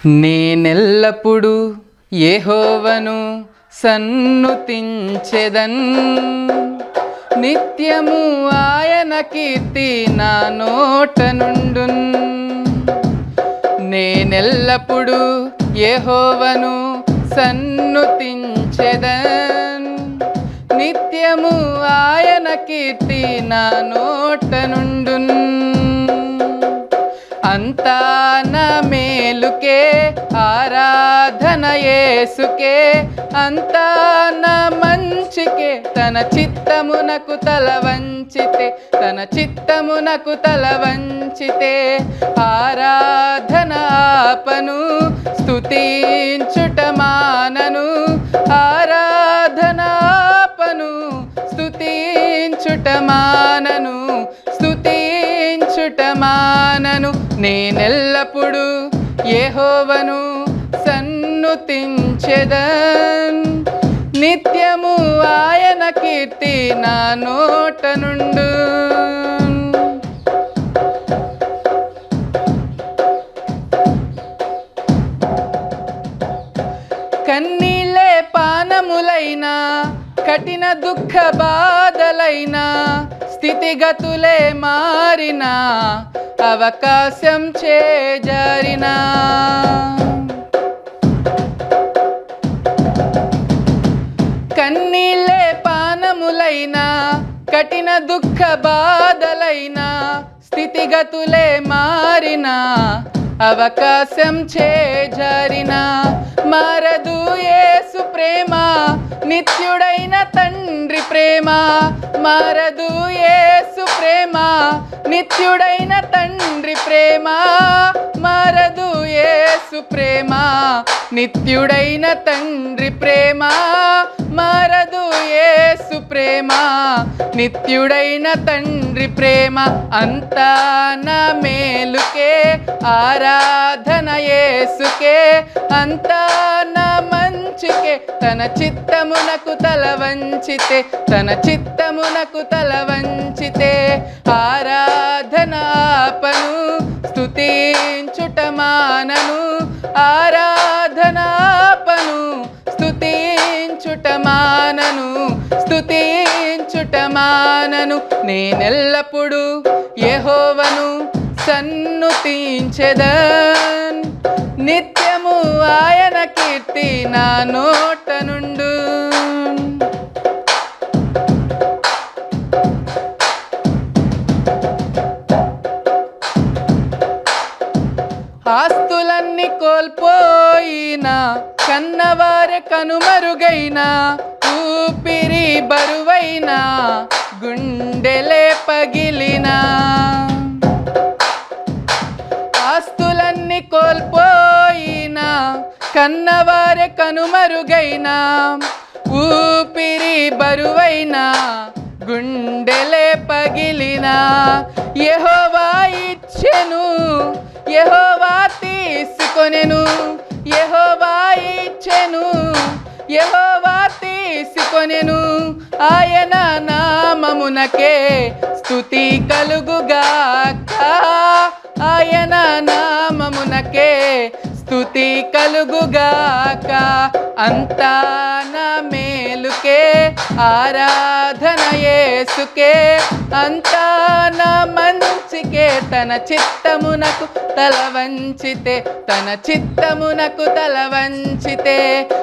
నేనెల్లప్పుడు యెహోవను సన్నుతించెదన్ నిత్యము ఆయన కీర్తి నా నోట నుండున్ నేనెల్లప్పుడు యెహోవను సన్నుతించెదన్ నిత్యము ఆయన కీర్తి నా నోట నుండున్ అంతా నా మేలుకే ఆరాధన యేసుకే అంతా నా మంచికే తన చిత్తమునకు తల వంచితే తన చిత్తమునకు తల వంచితే ఆరాధన ఆపను స్తుతించుట మానను ఆరాధన ఆపను స్తుతించుట మానను స్తుతించుట మానను నేనెల్లప్పుడు యెహోవను సన్నుతించెదన్ నిత్యము ఆయన కీర్తి నా నోట నుండు కన్నీళ్ళే పానములైనా కఠిన దుఃఖ బాధలైనా స్థితిగతులే మారినా అవకాశం చేజారినా కన్నీళ్ళే పానములైనా కఠిన దుఃఖ బాధలైనా స్థితిగతులే మారినా అవకాశం చేజారినా మారదు యేసు ప్రేమ నిత్యుడైన తండ్రి ప్రేమ మారదు యేసు ప్రేమ నిత్యుడైన తండ్రి ప్రేమ మారదు యేసు ప్రేమ నిత్యుడైన తండ్రి ప్రేమ మారదు యేసు ప్రేమ నిత్యుడైన తండ్రి ప్రేమ అంతా నా మేలుకే ఆరాధన యేసుకే అంతా నా మంచికే తన చిత్తమునకు తల వంచితే తన చిత్తమునకు తల వంచితే ఆరాధన ఆపను స్తుతించుట మానను ఆరాధన ఆపను స్తుతించుట మానను స్తుతించుట మానను నేనెల్లప్పుడు యెహోవను సన్నుతించెదన్ నిత్యము ఆయన కీర్తి నా నోట నుండు ఆస్తులన్నీ కోల్పోయినా కన్నవారె కనుమరుగైనా ఊపిరి బరువైనా గుండెలే పగిలినా ఆస్తులన్నీ కోల్పోయినా కన్నవారె కనుమరుగైనా ఊపిరి బరువైనా గుండెలే పగిలినా యెహోవా ఇచ్చెను యెహోవా తీసుకొనెను యెహోవా ఇచ్చెను యెహోవా తీసుకొనెను ఆయన నామమునకే స్తుతి కలుగుగాక ఆయన నామమునకే స్తుతి కలుగుగాక అంతా నా మేలుకే ఆరాధన యేసుకే అంతా నా మంచికే తన చిత్తమునకు తల వంచితే తన చిత్తమునకు తల వంచితే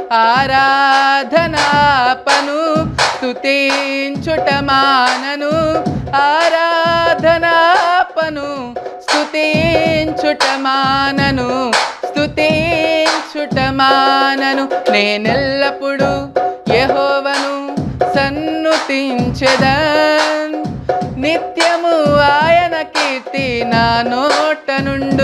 ఆరాధనాపను స్తుతించుట మానను ఆరాధనాపను స్తుతించుట మానను స్తుతించుట మానను నేనెల్లప్పుడు యెహోవను సన్నుతించెదన్ నిత్యము ఆయన కీర్తి నా నోట నుండు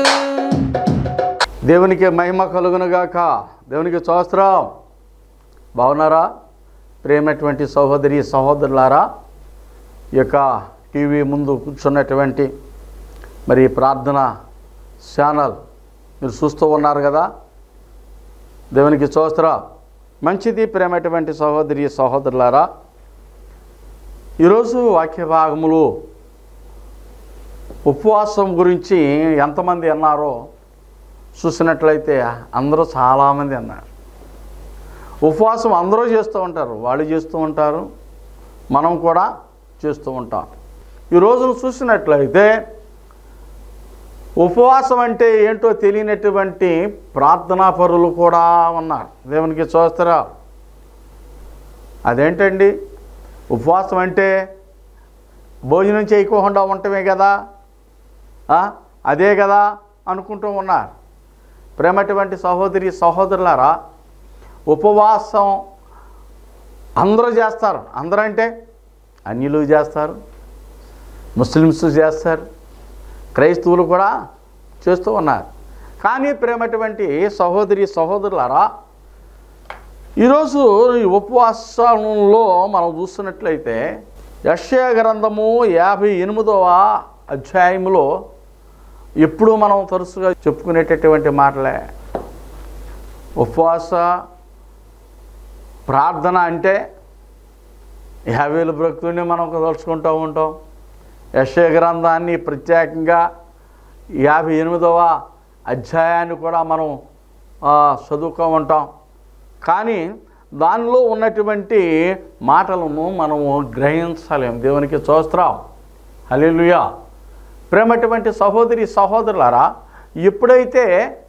దేవునికి మహిమ కలుగునుగాక దేవునికి స్తోత్రం బాగున్నారా ప్రేమటువంటి సహోదరి సహోదరులారా ఈ యొక్క టీవీ ముందు కూర్చున్నటువంటి మరి ప్రార్థన ఛానల్ మీరు చూస్తూ ఉన్నారు కదా దేవునికి స్తోత్రం మంచిది ప్రేమటువంటి సహోదరి సహోదరులారా ఈరోజు వాక్య భాగములు ఉపవాసం గురించి ఎంతమంది అన్నారో చూసినట్లయితే అందరూ చాలామంది అన్నారు ఉపవాసం అందరూ చేస్తూ ఉంటారు వాళ్ళు చేస్తూ ఉంటారు మనం కూడా చేస్తూ ఉంటాం ఈ రోజును చూసినట్లయితే ఉపవాసం అంటే ఏంటో తెలియనటువంటి ప్రార్థనా పరులు కూడా ఉన్నారు దేవునికి చూస్తారా అదేంటండి ఉపవాసం అంటే భోజనం చేయకోకుండా ఉండటమే కదా ఆ? అదే కదా అనుకుంటూ ఉన్నారు ప్రేమటువంటి సహోదరి సహోదరులారా ఉపవాసం అందరూ చేస్తారు అందరూ అంటే అన్యులు చేస్తారు ముస్లిమ్స్ చేస్తారు క్రైస్తవులు కూడా చేస్తూ ఉన్నారు కానీ ప్రేమటువంటి సహోదరి సహోదరులారా ఈరోజు ఈ ఉపవాసంలో మనం చూస్తున్నట్లయితే యక్షయ గ్రంథము యాభై ఎనిమిదవ అధ్యాయంలో ఎప్పుడు మనం తరచుగా చెప్పుకునేటటువంటి మాటలే ఉపవాస ప్రార్థన అంటే యాభైల భక్తుడిని మనం తలుచుకుంటూ ఉంటాం యక్షయ గ్రంథాన్ని ప్రత్యేకంగా యాభై ఎనిమిదవ అధ్యాయాన్ని కూడా మనం ఆ, చదువుకో ఉంటాం కానీ దానిలో ఉన్నటువంటి మాటలను మనము గ్రహించలేం దేవునికి చూస్తున్నాం హల్లెలూయా ప్రేమటువంటి సహోదరి సహోదరులారా ఎప్పుడైతే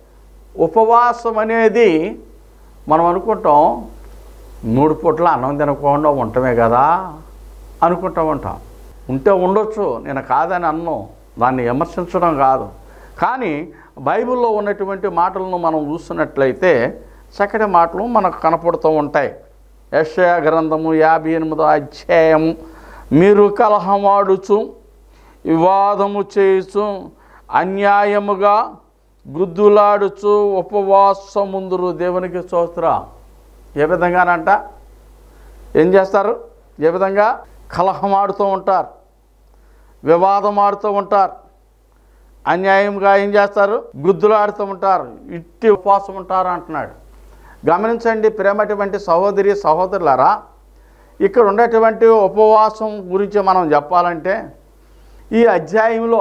ఉపవాసం అనేది మనం అనుకుంటాం మూడు పూట్ల అన్నం తినకుండా ఉండటమే కదా అనుకుంటూ ఉంటాం ఉంటే ఉండొచ్చు నేను కాదని అన్ను దాన్ని విమర్శించడం కాదు కానీ బైబిల్లో ఉన్నటువంటి మాటలను మనం చూస్తున్నట్లయితే చక్కటి మాటలు మనకు కనపడుతూ ఉంటాయి యెషయా గ్రంథము యాభై ఎనిమిదో అధ్యాయము మీరు కలహమాడుచు వివాదము చేయుచు అన్యాయముగా గుద్దులాడుచు ఉపవాసముందురు దేవునికి చూస్తురా ఏ విధంగానంట ఏం చేస్తారు ఏ విధంగా కలహం ఆడుతూ ఉంటారు వివాదం ఆడుతూ ఉంటారు అన్యాయంగా ఏం చేస్తారు గుద్దులు ఆడుతూ ఉంటారు ఇట్టి ఉపవాసం ఉంటారు అంటున్నాడు గమనించండి ప్రేమటువంటి సహోదరి సహోదరులారా ఇక్కడ ఉండేటువంటి ఉపవాసం గురించి మనం చెప్పాలంటే ఈ అధ్యాయంలో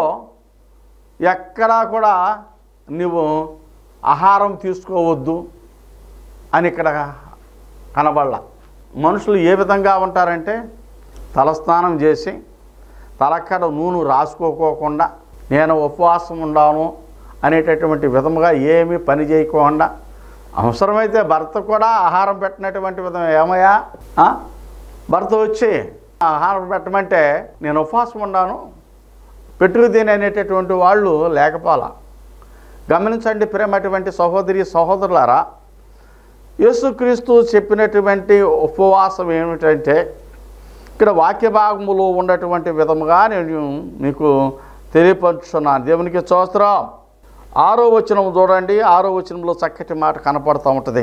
ఎక్కడా కూడా నువ్వు ఆహారం తీసుకోవద్దు అని ఇక్కడ కనబడలా మనుషులు ఏ విధంగా ఉంటారంటే తలస్నానం చేసి తలక్కడ నూనె రాసుకోకోకుండా నేను ఉపవాసం ఉండాను అనేటటువంటి విధముగా ఏమీ పని చేయకుండా అవసరమైతే భర్త కూడా ఆహారం పెట్టినటువంటి విధం ఏమయ్యా ఆ? భర్త వచ్చి ఆహారం పెట్టమంటే నేను ఉపవాసం ఉండాను పెట్టుకు తిని అనేటటువంటి వాళ్ళు లేకపోలా గమనించండి ప్రేమటువంటి సహోదరి సహోదరులారా యేసుక్రీస్తు చెప్పినటువంటి ఉపవాసం ఏమిటంటే ఇక్కడ వాక్య భాగములో ఉన్నటువంటి విధముగా నేను మీకు తెలియపరుచున్నాను దేవునికి చూస్తున్నాం ఆరో వచనం చూడండి ఆరో వచనంలో చక్కటి మాట కనపడుతూ ఉంటుంది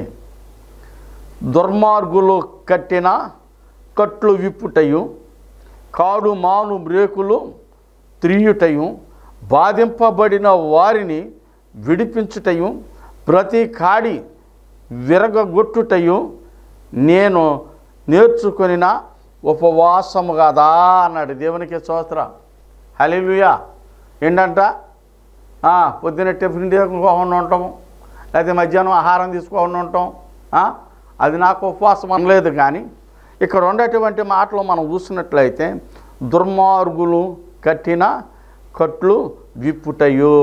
దుర్మార్గులు కట్టిన కట్లు విప్పుటయు కాడు మాను బ్రేకులు త్రియుటయు బాధింపబడిన వారిని విడిపించుటయు ప్రతి కాడి విరగగొట్టుటయు నేను నేర్చుకొనిన ఉపవాసము కదా అన్నాడు దేవునికి స్తోత్ర హలిలుయా ఏంటంట ఆ, పొద్దున్న టిఫిన్ తీసుకోకుండా ఉంటాము లేకపోతే మధ్యాహ్నం ఆహారం తీసుకోకుండా ఉంటాం ఆ, అది నాకు ఉపవాసం అనలేదు కానీ ఇక్కడ ఉండేటువంటి మాటలు మనం చూసినట్లయితే దుర్మార్గులు కట్టిన కట్లు విప్పుటయో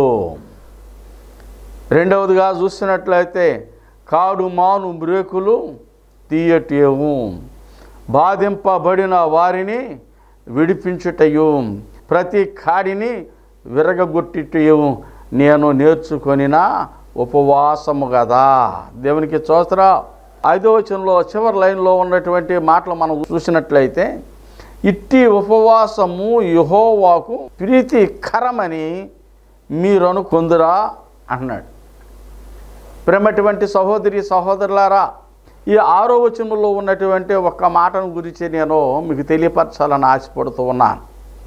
రెండవదిగా చూసినట్లయితే కాడు మాను బ్రేకులు తీయటేవు బాధింపబడిన వారిని విడిపించుటయు ప్రతి కాడిని విరగగొట్టుటయు నేను నేర్చుకొనిన ఉపవాసము కదా దేవునికి చూస్తరా ఐదో వచనంలో చివరి లైన్లో ఉన్నటువంటి మాటలు మనం చూసినట్లయితే ఇట్టి ఉపవాసము యహోవాకు ప్రీతికరమని మీరు అనుకుందురా అన్నాడు ప్రేమటువంటి సహోదరి సహోదరులారా ఈ ఆరో వచనంలో ఉన్నటువంటి ఒక్క మాటను గురించి నేను మీకు తెలియపరచాలని ఆశపడుతూ ఉన్నాను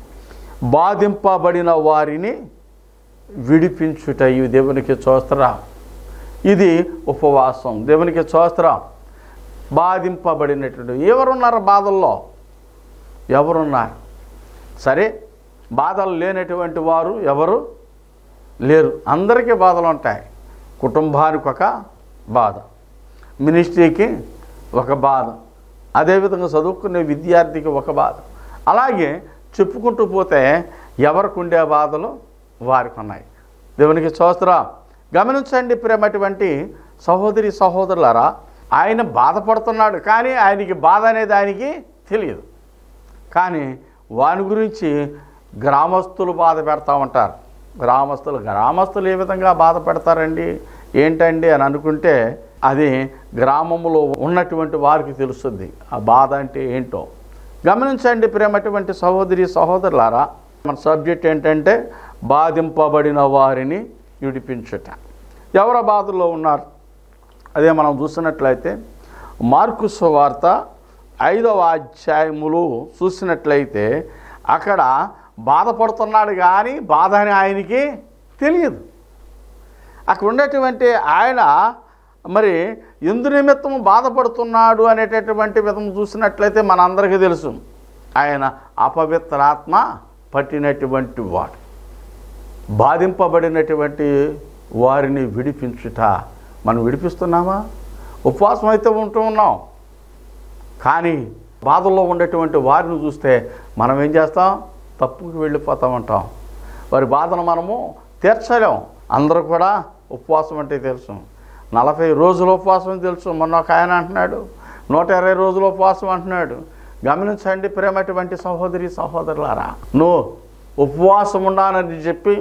బాధింపబడిన వారిని విడిపించుటయు దేవునికి చూస్తరా ఇది ఉపవాసం దేవునికి చూస్తరా బాధింపబడినటువంటి ఎవరున్నారు బాధల్లో ఎవరున్నారు సరే బాధలు లేనటువంటి వారు ఎవరు లేరు అందరికీ బాధలు ఉంటాయి కుటుంబానికి ఒక బాధ మినిస్ట్రీకి ఒక బాధ అదేవిధంగా చదువుకునే విద్యార్థికి ఒక బాధ అలాగే చెప్పుకుంటూ పోతే ఎవరికి ఉండే బాధలు వారికి ఉన్నాయి దేవునికి చూస్తరా గమనించండి ప్రేమటువంటి సహోదరి సహోదరులారా ఆయన బాధపడుతున్నాడు కానీ ఆయనకి బాధ అనేది ఆయనకి తెలియదు కానీ వాని గురించి గ్రామస్తులు బాధ పెడతా ఉంటారు గ్రామస్తులు గ్రామస్తులు ఏ విధంగా బాధ పెడతారండి ఏంటండి అని అనుకుంటే అది గ్రామంలో ఉన్నటువంటి వారికి తెలుస్తుంది ఆ బాధ అంటే ఏంటో గమనించండి ప్రేమటువంటి సహోదరి సహోదరులారా మన సబ్జెక్ట్ ఏంటంటే బాధింపబడిన వారిని విడిపించుట ఎవరు ఆ బాధల్లో ఉన్నారు అదే మనం చూసినట్లయితే మార్కు సువార్త ఐదవ అధ్యాయములు చూసినట్లయితే అక్కడ బాధపడుతున్నాడు కానీ బాధ అని ఆయనకి తెలియదు అక్కడ ఉండేటువంటి ఆయన మరి ఎందు నిమిత్తం బాధపడుతున్నాడు అనేటటువంటి విధం చూసినట్లయితే మనందరికీ తెలుసు ఆయన అపవిత్రాత్మ పట్టినటువంటి వాడు బాధింపబడినటువంటి వారిని విడిపించుట మనం విడిపిస్తున్నామా ఉపవాసం అయితే ఉంటూ ఉన్నాం కానీ బాధల్లో ఉండేటువంటి వారిని చూస్తే మనం ఏం చేస్తాం తప్పుకి వెళ్ళిపోతూ ఉంటాం వారి బాధను మనము తీర్చలేం అందరూ కూడా ఉపవాసం అంటే తెలుసు నలభై రోజుల ఉపవాసం తెలుసు మొన్న ఒక ఆయన అంటున్నాడు నూట ఇరవై రోజుల ఉపవాసం అంటున్నాడు గమనించండి ప్రేమటువంటి సహోదరి సహోదరులారా నువ్వు ఉపవాసం ఉండాలని చెప్పి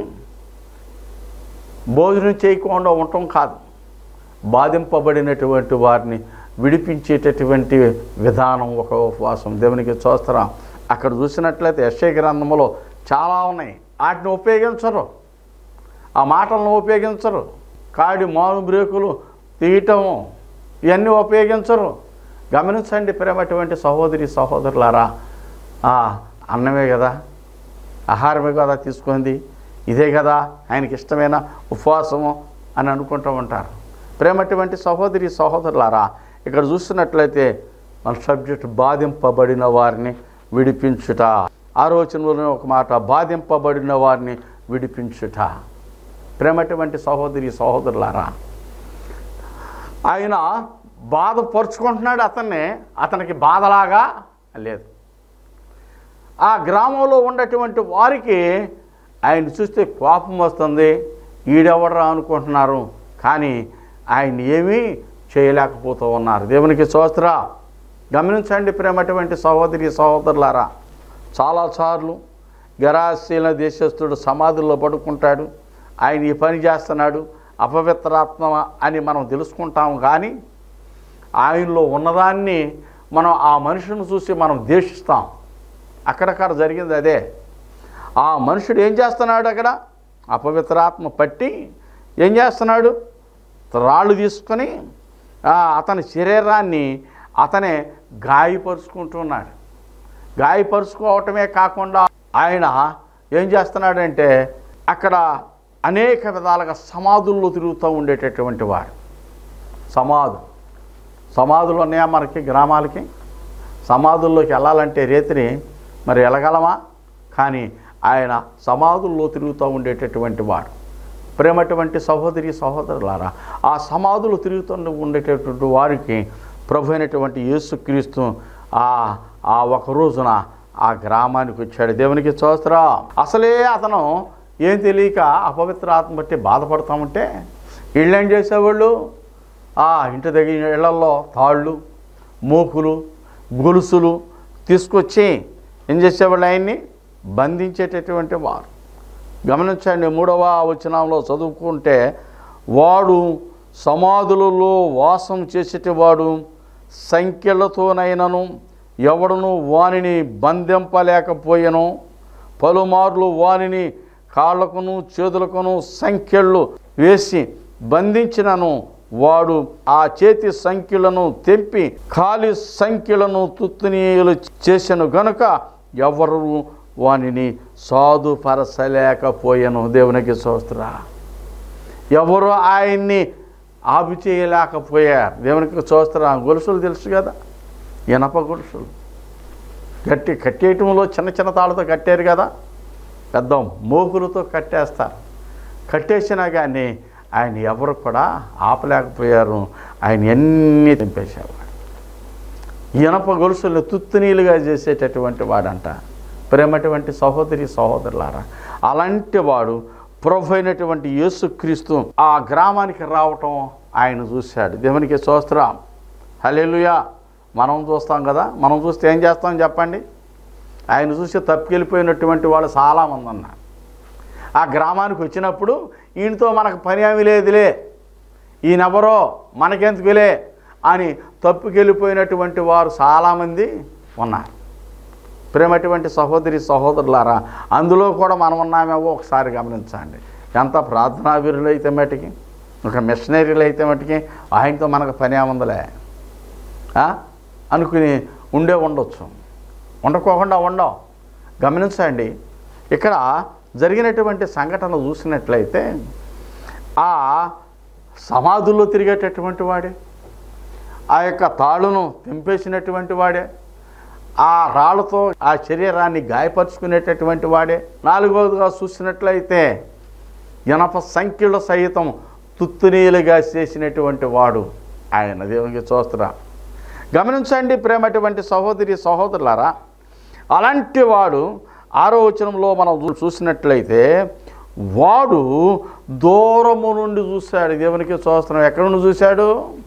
భోజనం చేయకుండా ఉండటం కాదు బాధింపబడినటువంటి వారిని విడిపించేటటువంటి విధానం ఒక ఉపవాసం దేవునికి చూస్తారా అక్కడ చూసినట్లయితే యశ్య గ్రంథంలో చాలా ఉన్నాయి వాటిని ఉపయోగించరు ఆ మాటలను ఉపయోగించరు కాడి మాను బ్రేకులు తీయటము ఇవన్నీ ఉపయోగించరు గమనించండి ప్రేమటువంటి సహోదరి సహోదరులారా ఆ, అన్నమే కదా ఆహారమే కదా తీసుకుంది ఇదే కదా ఆయనకి ఇష్టమైన ఉపవాసము అని అనుకుంటూ ఉంటారు ప్రేమటువంటి సహోదరి సహోదరులారా ఇక్కడ చూస్తున్నట్లయితే మన సబ్జెక్ట్ బాధింపబడిన వారిని విడిపించుట ఆలోచనలోనే ఒక మాట బాధింపబడిన వారిని విడిపించుట ప్రేమటువంటి సహోదరి సహోదరులారా ఆయన బాధపరుచుకుంటున్నాడు అతన్ని అతనికి బాధలాగా లేదు ఆ గ్రామంలో ఉన్నటువంటి వారికి ఆయన చూస్తే కోపం వస్తుంది ఈడెవడరా అనుకుంటున్నారు కానీ ఆయన ఏమీ చేయలేకపోతూ ఉన్నారు దేవునికి చూస్తరా గమనించండి ప్రేమటువంటి సహోదరి సహోదరులారా చాలాసార్లు గరాశీల దేశస్థుడు సమాధుల్లో పడుకుంటాడు ఆయన ఈ పని చేస్తున్నాడు అపవిత్రాత్మ అని మనం తెలుసుకుంటాం కానీ ఆయనలో ఉన్నదాన్ని మనం ఆ మనిషిని చూసి మనం ద్వేషిస్తాం అక్కడక్కడ జరిగింది అదే ఆ మనుషుడు ఏం చేస్తున్నాడు అక్కడ అపవిత్రాత్మ పట్టి ఏం చేస్తున్నాడు రాళ్ళు తీసుకొని ఆ, అతని శరీరాన్ని అతనే గాయపరుచుకుంటున్నాడు గాయపరుచుకోవటమే కాకుండా ఆయన ఏం చేస్తున్నాడంటే అక్కడ అనేక విధాలుగా సమాధుల్లో తిరుగుతూ ఉండేటటువంటి వాడు సమాధు సమాధులు ఉన్నాయా మనకి గ్రామాలకి సమాధుల్లోకి వెళ్ళాలంటే రేతిని మరి వెళ్ళగలమా కానీ ఆయన సమాధుల్లో తిరుగుతూ ఉండేటటువంటి వాడు ప్రేమటువంటి సహోదరి సహోదరులారా ఆ సమాధులు తిరుగుతూ ఉండేటటువంటి వారికి ప్రభు అయినటువంటి యేసుక్రీస్తు ఆ ఆ ఒక రోజున ఆ గ్రామానికి వచ్చాడు దేవునికి చూస్తరా అసలే అతను ఏం తెలియక అపవిత్ర ఆత్మ బట్టి బాధపడతా ఉంటే వీళ్ళు ఏం చేసేవాళ్ళు ఆ ఇంటి దగ్గర ఇళ్లలో తాళ్ళు మూకులు గొలుసులు తీసుకొచ్చి ఏం చేసేవాళ్ళు ఆయన్ని బంధించేటటువంటి వారు గమనించండి మూడవ వచనంలో చదువుకుంటే వాడు సమాధులలో వాసం చేసేటివాడు సంఖ్యలతోనైనను ఎవడును వానిని బంధింపలేకపోయెను పలుమార్లు వానిని కాళ్ళకును చేతులకును సంఖ్యలు వేసి బంధించినను వాడు ఆ చేతి సంఖ్యలను తెంపి ఖాళీ సంఖ్యలను తుత్తునీయులు చేసెను గనుక ఎవరు వానిని సాధుపరచలేకపోయాను దేవునికి చూస్తురా ఎవరు ఆయన్ని ఆపు చేయలేకపోయారు దేవునికి చూస్తురా గొలుసులు తెలుసు కదా ఇనప గొలుసులు గట్టి కట్టేయటంలో చిన్న చిన్న తాళ్ళతో కట్టారు కదా పెద్ద మోకులతో కట్టేస్తారు కట్టేసినా కానీ ఆయన ఎవరు కూడా ఆపలేకపోయారు ఆయన ఎన్ని తెంపేసేవాడు ఇనప గొలుసులను తుత్తునీలుగా చేసేటటువంటి వాడంట ప్రేమటువంటి సహోదరి సహోదరులారా అలాంటి వాడు ప్రభు అయినటువంటి యేసుక్రీస్తు ఆ గ్రామానికి రావటం ఆయన చూశాడు దేవునికి చూస్తున్నాం హల్లెలూయా మనం చూస్తాం కదా మనం చూస్తే ఏం చేస్తాం చెప్పండి ఆయన చూసి తప్పుకెళ్ళిపోయినటువంటి వాళ్ళు చాలామంది ఉన్నారు ఆ గ్రామానికి వచ్చినప్పుడు ఈయనతో మనకు పని ఏమీ లేదులే ఈయనెవరో మనకెందుకులే అని తప్పుకెళ్ళిపోయినటువంటి వారు చాలామంది ఉన్నారు ప్రేమటువంటి సహోదరి సహోదరులారా అందులో కూడా మనం ఉన్నామేమో ఒకసారి గమనించండి ఎంత ప్రార్థనా వీరులు అయితే మటుకి ఒక మిషనరీలు అయితే మటుకి ఆయనతో మనకు పని ఏముందలే ఆ? అనుకుని ఉండే ఉండొచ్చు ఉండకోకుండా ఉండవు గమనించండి ఇక్కడ జరిగినటువంటి సంఘటన చూసినట్లయితే ఆ సమాధుల్లో తిరిగేటటువంటి వాడే ఆ యొక్క తాళును తెంపేసినటువంటి వాడే ఆ రాళ్ళతో ఆ శరీరాన్ని గాయపరుచుకునేటటువంటి వాడే నాలుగవదిగా చూసినట్లయితే ఇనప సంఖ్యల సహితం తుత్తునీలుగా చేసినటువంటి వాడు ఆయన దేవునికి చూస్తురా గమనించండి ప్రేమటువంటి సహోదరి సహోదరులారా అలాంటి వాడు ఆరో వచనంలో మనం చూ- చూసినట్లయితే వాడు దూరము నుండి చూశాడు దేవునికి చూస్తున్నాం ఎక్కడ నుండి చూశాడు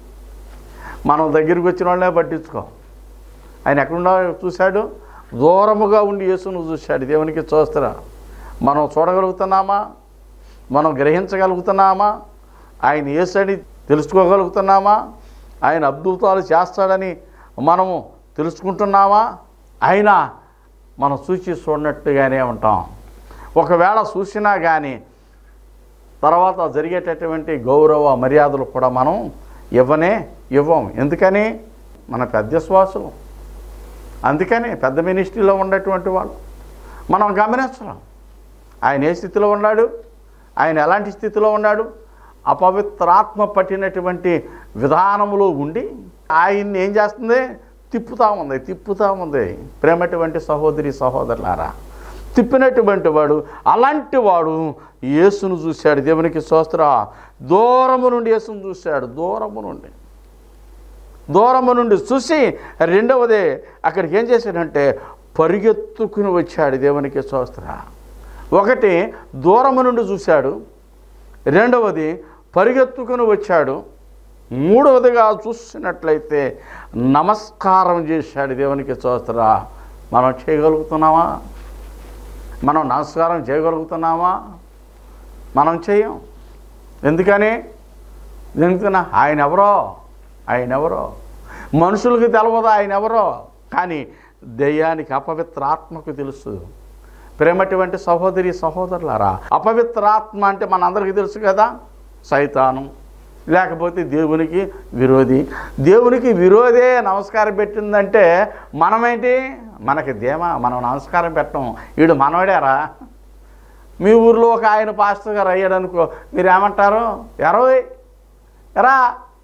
మనం దగ్గరికి వచ్చిన వాళ్ళనే పట్టించుకో ఆయన ఎక్కడున్నా చూశాడు దూరముగా ఉండి యేసును చూశాడు దేవునికి చూస్తున్నా మనం చూడగలుగుతున్నామా మనం గ్రహించగలుగుతున్నామా ఆయన యేసని తెలుసుకోగలుగుతున్నామా ఆయన అద్భుతాలు చేస్తాడని మనము తెలుసుకుంటున్నామా ఆయన మనం చూసి చూడనట్టుగానే ఉంటాం ఒకవేళ చూసినా కానీ తర్వాత జరిగేటటువంటి గౌరవ మర్యాదలు కూడా మనం ఇవ్వనే ఇవ్వం ఎందుకని మన పెద్ద శ్వాసులు అందుకని పెద్ద మినిస్ట్రీలో ఉన్నటువంటి వాళ్ళు మనం గమనించడం ఆయన ఏ స్థితిలో ఉన్నాడు ఆయన ఎలాంటి స్థితిలో ఉన్నాడు అపవిత్రాత్మ పట్టినటువంటి విధానములో ఉండి ఆయన్ని ఏం చేస్తుంది తిప్పుతా ఉంది తిప్పుతా ఉంది ప్రేమటువంటి సహోదరి సహోదరులారా తిప్పినటువంటి వాడు అలాంటి వాడు యేసును చూశాడు దేవునికి సోస్త్ర దూరము నుండి యేసును చూశాడు దూరము నుండి దూరము నుండి చూసి రెండవది అక్కడికి ఏం చేశాడంటే పరిగెత్తుకుని వచ్చాడు దేవునికి సోస్త్ర ఒకటి దూరము నుండి చూశాడు రెండవది పరిగెత్తుకుని వచ్చాడు మూడవదిగా చూసినట్లయితే నమస్కారం చేశాడు దేవునికి సోస్త్ర మనం చేయగలుగుతున్నామా మనం నమస్కారం చేయగలుగుతున్నామా మనం చేయం ఎందుకని ఎందుకన్నా ఆయన ఎవరో ఆయన ఎవరో మనుషులకు తెలవదు ఆయన ఎవరో కానీ దెయ్యానికి అపవిత్ర ఆత్మకు తెలుసు ప్రేమటువంటి సహోదరి సహోదరులారా అపవిత్ర ఆత్మ అంటే మనందరికీ తెలుసు కదా సైతానం లేకపోతే దేవునికి విరోధి దేవునికి విరోధే నమస్కారం పెట్టిందంటే మనమేంటి మనకి ధీమా మనం నమస్కారం పెట్టం వీడు మనవడారా మీ ఊర్లో ఒక ఆయన పాస్టర్ గారు అయ్యాడు అనుకో మీరు ఏమంటారు ఎరవై ఎరా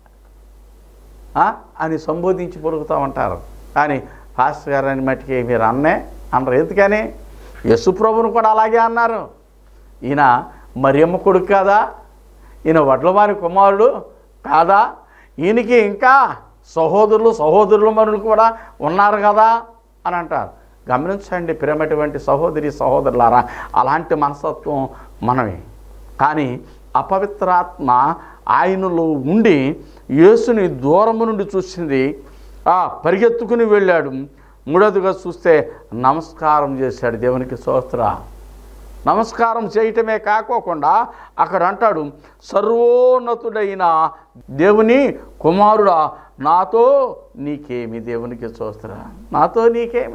ఆ? అని సంబోధించి పొరుగుతూ ఉంటారు కానీ పాస్టర్ గారు అని మట్టికి మీరు అన్నే అన్నారు ఎందుకని యశుప్రభుని కూడా అలాగే అన్నారు ఈయన మరియమ్మ కొడుకు కాదా ఈయన వడ్లవారి కుమారుడు కాదా ఈయనకి ఇంకా సహోదరులు సహోదరులు మనులు కూడా ఉన్నారు కదా అని అంటారు గమనించండి ప్రేమటువంటి సహోదరి సహోదరులారా అలాంటి మనస్తత్వం మనమే కానీ అపవిత్రాత్మ ఆయనలో ఉండి యేసుని దూరము నుండి చూసింది ఆ పరిగెత్తుకుని వెళ్ళాడు మూడోదిగా చూస్తే నమస్కారం చేశాడు దేవునికి స్తోత్ర నమస్కారం చేయటమే కాకోకుండా అక్కడ అంటాడు సర్వోన్నతుడైన దేవుని కుమారుడా నాతో నీకేమి దేవునికి చూస్తురా నాతో నీకేమి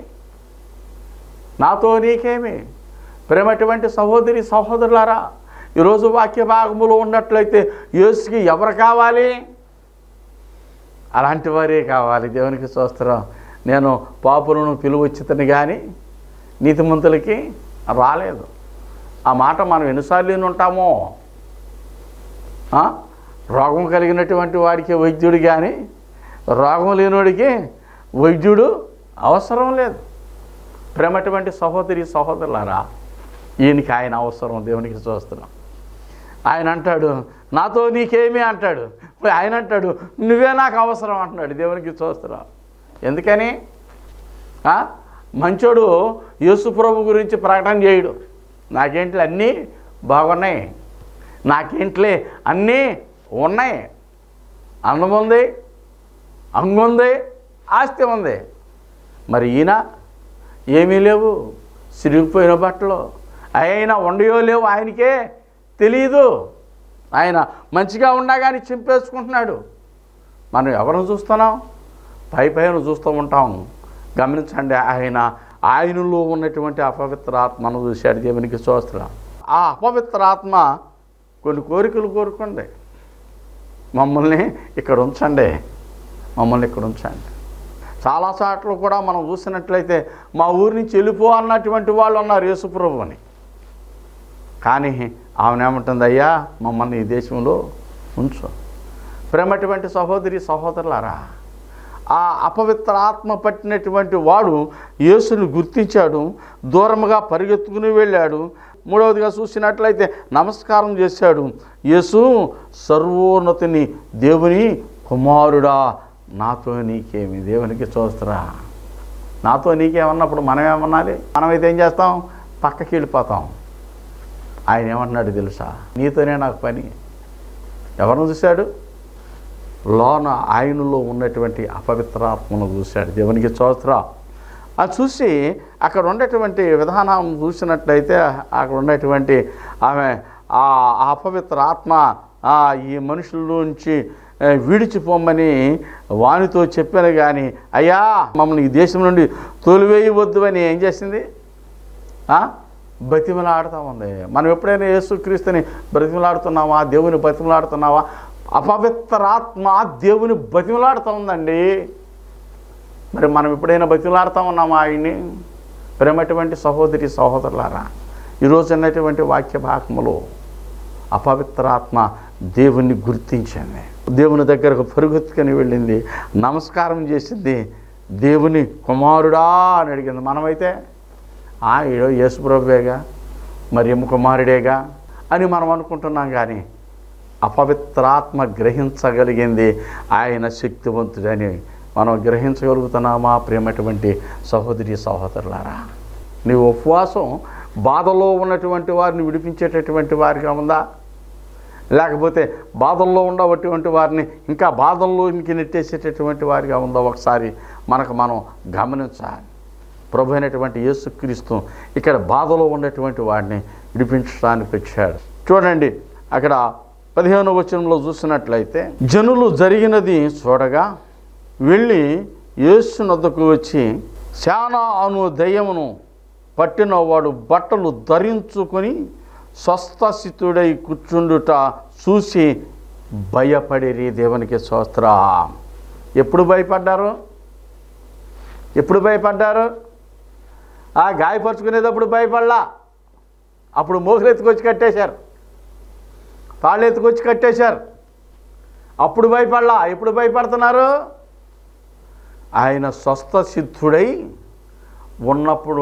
నాతో నీకేమి ప్రేమటువంటి సహోదరి సహోదరులారా ఈరోజు వాక్య భాగములో ఉన్నట్లయితే యేసుకి ఎవరు కావాలి అలాంటి వారే కావాలి దేవునికి చూస్తున్నాం నేను పాపులను పిలువచ్చితని కానీ నీతిమంతులకి రాలేదు ఆ మాట మనం ఎన్నిసార్లు విని ఉంటామో ఆ? రోగం కలిగినటువంటి వాడికి వైద్యుడు కానీ రోగం లేనివాడికి వైద్యుడు అవసరం లేదు ప్రేమటువంటి సహోదరి సహోదరులారా ఈయనకి ఆయన అవసరం దేవునికి చూస్తున్నాం ఆయన అంటాడు నాతో నీకేమి అంటాడు ఇప్పుడు ఆయన అంటాడు నువ్వే నాకు అవసరం అంటున్నాడు దేవునికి చూస్తున్నా ఎందుకని ఆ? మంచోడు యేసు ప్రభు గురించి ప్రకటన చేయడు నాకేంటి అన్నీ బాగున్నాయి నాకేంట్లే అన్నీ ఉన్నాయి అందం ఉంది అంగుంది ఆస్తి ఉంది మరి ఈయన ఏమీ లేవు సిరిగిపోయిన బట్టలు అయినా ఉండయో లేవు ఆయనకే తెలియదు ఆయన మంచిగా ఉండగానే చింపేసుకుంటున్నాడు మనం ఎవరిని చూస్తున్నాం పై పైన చూస్తూ ఉంటాం గమనించండి ఆయన ఆయనలో ఉన్నటువంటి అపవిత్ర ఆత్మను చూశాడు దేవునికి చూస్తున్నాం ఆ అపవిత్ర ఆత్మ కొన్ని కోరికలు కోరుకోండి మమ్మల్ని ఇక్కడ ఉంచండి మమ్మల్ని ఇక్కడ ఉంచండి చాలా సార్లు కూడా మనం చూసినట్లయితే మా ఊరి నుంచి వెళ్ళిపో అన్నటువంటి వాళ్ళు ఉన్నారు యేసుప్రభు అని కానీ ఆమె ఏమంటుంది అయ్యా మమ్మల్ని ఈ దేశంలో ఉంచు ప్రేమటువంటి సహోదరి సహోదరులారా ఆ అపవిత్ర ఆత్మ పట్టినటువంటి వాడు యేసుని గుర్తించాడు దూరముగా పరిగెత్తుకుని వెళ్ళాడు మూడవదిగా చూసినట్లయితే నమస్కారం చేశాడు యేసు సర్వోన్నతిని దేవుని కుమారుడా నాతో నీకేమి దేవునికి చూస్తురా నాతో నీకేమన్నప్పుడు మనం ఏమన్నాలి మనమైతే ఏం చేస్తాం పక్కకి వెళ్ళిపోతాం ఆయన ఏమన్నాడు తెలుసా నీతోనే నాకు పని ఎవరిని చూశాడు లోన ఆయనలో ఉన్నటువంటి అపవిత్రాత్మను చూశాడు దేవునికి చోత్ర అది చూసి అక్కడ ఉన్నటువంటి విధానం చూసినట్లయితే అక్కడ ఉన్నటువంటి ఆమె ఆ అపవిత్ర ఆత్మ ఆ ఈ మనుషుల్లోంచి ఆ, విడిచిపోమని వానితో చెప్పాను కానీ అయ్యా మమ్మల్ని ఈ దేశం నుండి తోలివేయవద్దు అని ఏం చేసింది ఆ? బతిమలాడుతూ ఉంది మనం ఎప్పుడైనా యేసుక్రీస్తుని బ్రతిమలాడుతున్నావా దేవుని బతిమలాడుతున్నావా అపవిత్రాత్మ దేవుని బతిమలాడుతూ ఉందండి మరి మనం ఎప్పుడైనా బతిమలాడుతూ ఉన్నామా ఆయన్ని ప్రేమటువంటి సహోదరి సహోదరులారా ఈరోజు అన్నటువంటి వాక్య భాగములో అపవిత్రాత్మ దేవుణ్ణి గుర్తించింది దేవుని దగ్గరకు పరుగెత్తుకొని వెళ్ళింది నమస్కారం చేసింది దేవుని కుమారుడా అని అడిగింది మనమైతే ఆ ఈడో యేసుప్రభువేగా మరి ఎమ్మ కుమారుడేగా అని మనం అనుకుంటున్నాం కానీ అపవిత్రాత్మ గ్రహించగలిగింది ఆయన శక్తివంతుడని మనం గ్రహించగలుగుతున్నామా ప్రేమటువంటి సహోదరి సహోదరులారా నీ ఉపవాసం బాధలో ఉన్నటువంటి వారిని విడిపించేటటువంటి వారిగా ఉందా లేకపోతే బాధల్లో ఉండవటువంటి వారిని ఇంకా బాధల్లోనికి నెట్టేసేటటువంటి వారిగా ఉందా ఒకసారి మనకు మనం గమనించాలి ప్రభు అయినటువంటి యేసుక్రీస్తు ఇక్కడ బాధలో ఉన్నటువంటి వాడిని విడిపించడానికి వచ్చాడు చూడండి అక్కడ పదిహేను వచనంలో చూసినట్లయితే జనులు జరిగినది చూడగా వెళ్ళి యేసు నద్దకు వచ్చి శానా అను దయ్యమును పట్టినవాడు బట్టలు ధరించుకొని స్వస్థస్థితుడై కూర్చుండుట చూసి భయపడిరి దేవునికి స్తోత్ర ఎప్పుడు భయపడ్డారు ఎప్పుడు భయపడ్డారు ఆ గాయపరుచుకునేటప్పుడు భయపడలా అప్పుడు మోకులు ఎత్తుకొచ్చి కట్టేశారు తాళ్ళు ఎత్తుకొచ్చి కట్టేశారు అప్పుడు భయపడలా ఎప్పుడు భయపడుతున్నారు ఆయన స్వస్థ సిద్ధుడై ఉన్నప్పుడు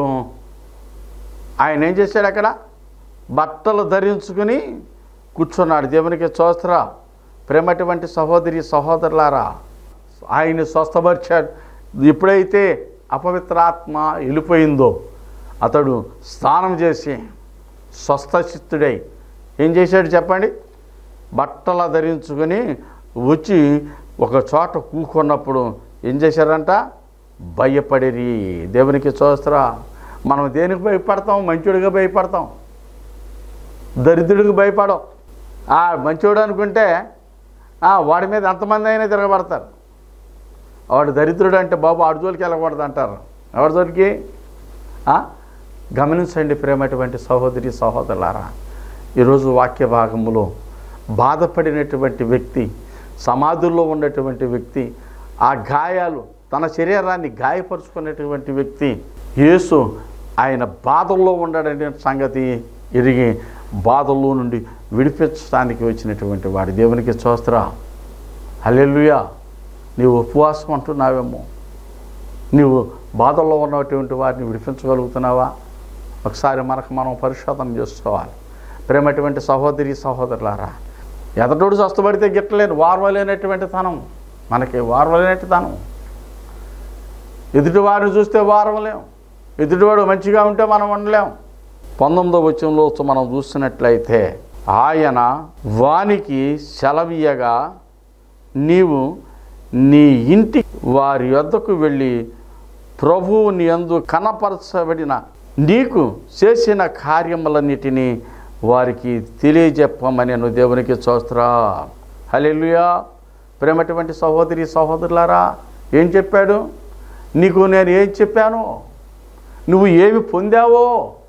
ఆయన ఏం చేశాడు అక్కడ బట్టలు ధరించుకుని కూర్చున్నాడు దేవునికి చూస్తరా ప్రేమటువంటి సహోదరి సహోదరులారా ఆయన స్వస్థపరిచాడు ఎప్పుడైతే అపవిత్రాత్మ వెళ్ళిపోయిందో అతడు స్నానం చేసి స్వస్థచిత్తుడై ఏం చేశాడు చెప్పండి బట్టల ధరించుకొని వచ్చి ఒక చోట కూకున్నప్పుడు ఏం చేశారంట భయపడిరి దేవునికి చూస్తరా మనం దేనికి భయపడతాం మంచోడిగా భయపడతాం దరిద్రుడికి భయపడం ఆ మంచోడు అనుకుంటే ఆ, వాడి మీద ఎంతమంది అయినా తిరగబడతారు వాడు దరిద్రుడు అంటే బాబు ఆడు జోలికి వెళ్ళకూడదు అంటారు ఎవరి జోలికి ఆ? గమనించండి ప్రేమటువంటి సహోదరి సహోదరులారా ఈరోజు వాక్య భాగములో బాధపడినటువంటి వ్యక్తి సమాధుల్లో ఉన్నటువంటి వ్యక్తి ఆ గాయాలు తన శరీరాన్ని గాయపరుచుకున్నటువంటి వ్యక్తి యేసు ఆయన బాధల్లో ఉండడనే సంగతి ఎరిగి బాధల్లో నుండి విడిపించడానికి వచ్చినటువంటి వాడి దేవునికి చూస్తరా హల్లెలూయా నీవు ఉపవాసం అంటున్నావేమో నీవు బాధల్లో ఉన్నటువంటి వారిని విడిపించగలుగుతున్నావా ఒకసారి మనకు మనం పరిశోధన చేసుకోవాలి ప్రేమటువంటి సహోదరి సహోదరులారా ఎదటోడు స్వస్థపడితే గిట్టలేను వారవలేనటువంటి తనం మనకి వారవలేనటువంటి తనం ఎదుటివారిని చూస్తే వారవలేం ఎదుటివాడు మంచిగా ఉంటే మనం ఉండలేం పంతొమ్మిదో వచ్చంలో మనం చూసినట్లయితే ఆయన వానికి సెలవీయగా నీవు నీ ఇంటి వారి వద్దకు వెళ్ళి ప్రభువు నీ యందు కనపరచబడిన నీకు చేసిన కార్యములన్నిటినీ వారికి తెలియజెప్పమని నువ్వు దేవునికి చూస్తరా హల్లెలూయా ప్రేమటువంటి సహోదరి సహోదరులారా ఏం చెప్పాడు నీకు నేను ఏం చెప్పాను నువ్వు ఏమి పొందావో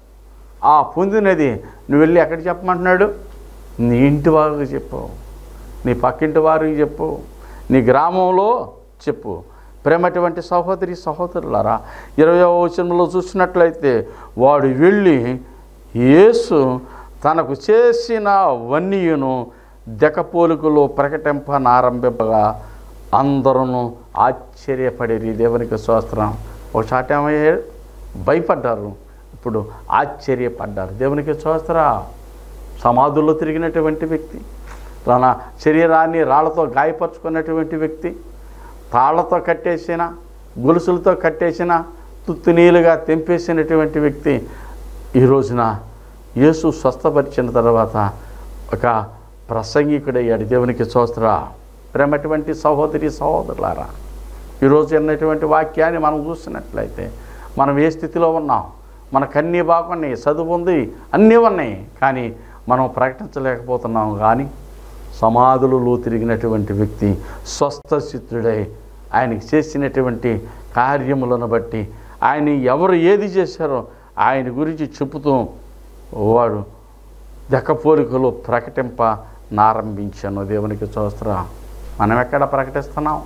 ఆ పొందినది నువ్వు వెళ్ళి ఎక్కడ చెప్పమంటున్నాడు నీ ఇంటి వారికి చెప్పు నీ పక్కింటి వారికి చెప్పు నీ గ్రామంలో చెప్పు ప్రేమటువంటి సహోదరి సహోదరులారా ఇరవై వచనంలో చూసినట్లయితే వాడు వెళ్ళి యేసు తనకు చేసిన వన్యను దెకపోలికలో ప్రకటింపనారంభింపగా అందరూ ఆశ్చర్యపడేది దేవునికి స్తోత్రం ఒకసారి ఏమయ్యాడు భయపడ్డారు ఇప్పుడు ఆశ్చర్యపడ్డారు దేవునికి స్తోత్రా సమాధుల్లో తిరిగినటువంటి వ్యక్తి తన శరీరాన్ని రాళ్లతో గాయపరుచుకున్నటువంటి వ్యక్తి తాళ్లతో కట్టేసిన గొలుసులతో కట్టేసిన తుత్తునీలుగా తెంపేసినటువంటి వ్యక్తి ఈ రోజున యేసు స్వస్థపరిచిన తర్వాత ఒక ప్రసంగికుడయ్యాడు దేవునికి చూస్తరా ప్రేమటువంటి సహోదరి సహోదరులారా ఈరోజు అన్నటువంటి వాక్యాన్ని మనం చూసినట్లయితే మనం ఏ స్థితిలో ఉన్నాం మనకు అన్నీ బాగున్నాయి చదువు ఉంది అన్నీ ఉన్నాయి కానీ మనం ప్రకటించలేకపోతున్నాం కానీ సమాధులలో తిరిగినటువంటి వ్యక్తి స్వస్థ చిత్తుడై ఆయనకి చేసినటువంటి కార్యములను బట్టి ఆయన ఎవరు ఏది చేశారో ఆయన గురించి చెబుతూ వాడు దెక్కపోలికలు ప్రకటింప నారంభించాను దేవునికి చూస్తరా మనం ఎక్కడ ప్రకటిస్తున్నాం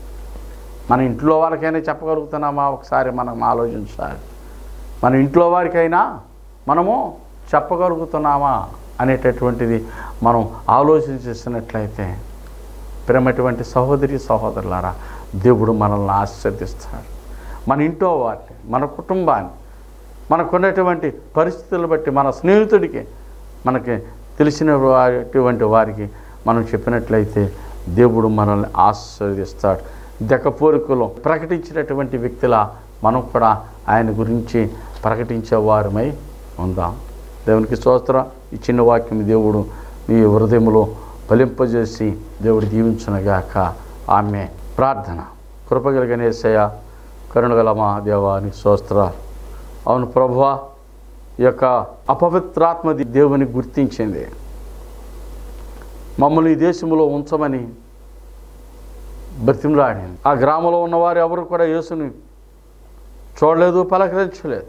మన ఇంట్లో వాళ్ళకైనా చెప్పగలుగుతున్నామా ఒకసారి మనం ఆలోచించాలి మన ఇంట్లో వారికైనా మనము చెప్పగలుగుతున్నామా అనేటటువంటిది మనం ఆలోచించేసినట్లయితే ప్రేమటువంటి సహోదరి సహోదరులారా దేవుడు మనల్ని ఆశీర్దిస్తాడు మన ఇంట్లో వారిని మన కుటుంబాన్ని మనకున్నటువంటి పరిస్థితులను బట్టి మన స్నేహితుడికి మనకి తెలిసిన వాటువంటి వారికి మనం చెప్పినట్లయితే దేవుడు మనల్ని ఆశీర్వదిస్తాడు దెక్కపోరికలో ప్రకటించినటువంటి వ్యక్తుల మనం కూడా ఆయన గురించి ప్రకటించే వారమై ఉందాం దేవునికి స్తోత్రం ఈ చిన్న వాక్యం దేవుడు మీ హృదయంలో ఫలింపజేసి దేవుడు దీవించునగాక ఆమె ప్రార్థన కృపగలిగనేసయ కరుణగల మా దేవాని స్తోత్రాలు అవును ప్రభువా ఈ యొక్క అపవిత్రాత్మ దేవుని గుర్తించింది మమ్మల్ని ఈ దేశంలో ఉంచమని బ్రతిమలాడింది ఆ గ్రామంలో ఉన్నవారు ఎవరు కూడా యేసుని చూడలేదు పలకరించలేదు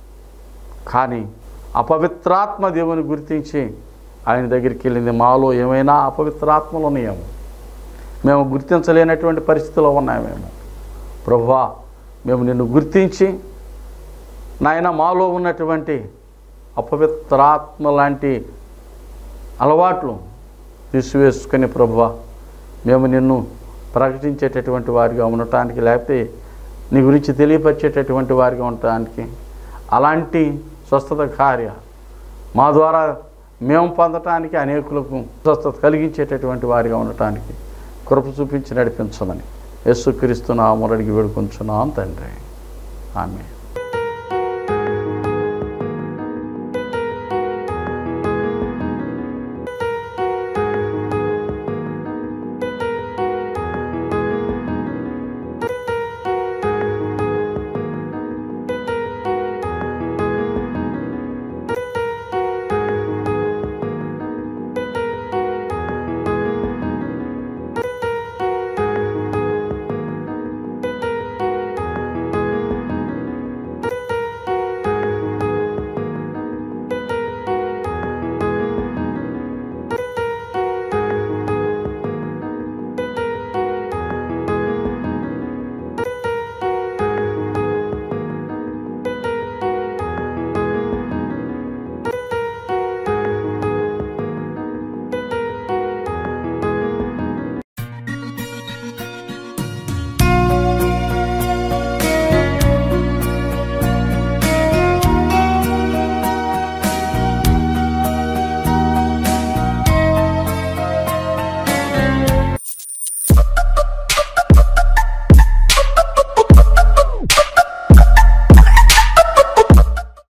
కానీ అపవిత్రాత్మ దేవుని గుర్తించి ఆయన దగ్గరికి వెళ్ళింది మాలో ఏమైనా అపవిత్రాత్మలు ఉన్నాయేమో మేము గుర్తించలేనటువంటి పరిస్థితిలో ఉన్నాము మేము ప్రభువా మేము నిన్ను గుర్తించి నాయన మాలో ఉన్నటువంటి అపవిత్రాత్మ లాంటి అలవాట్లు తీసివేసుకుని ప్రభువా మేము నిన్ను ప్రకటించేటటువంటి వారిగా ఉండటానికి లేకపోతే నీ గురించి తెలియపరిచేటటువంటి వారిగా ఉండటానికి అలాంటి స్వస్థత కార్య మా ద్వారా మేము పొందటానికి అనేకులకు స్వస్థత కలిగించేటటువంటి వారిగా ఉండటానికి కృప చూపించి నడిపించమని యేసుక్రీస్తు నామరడికి వేడుకొంచున్నాం తండ్రి ఆమె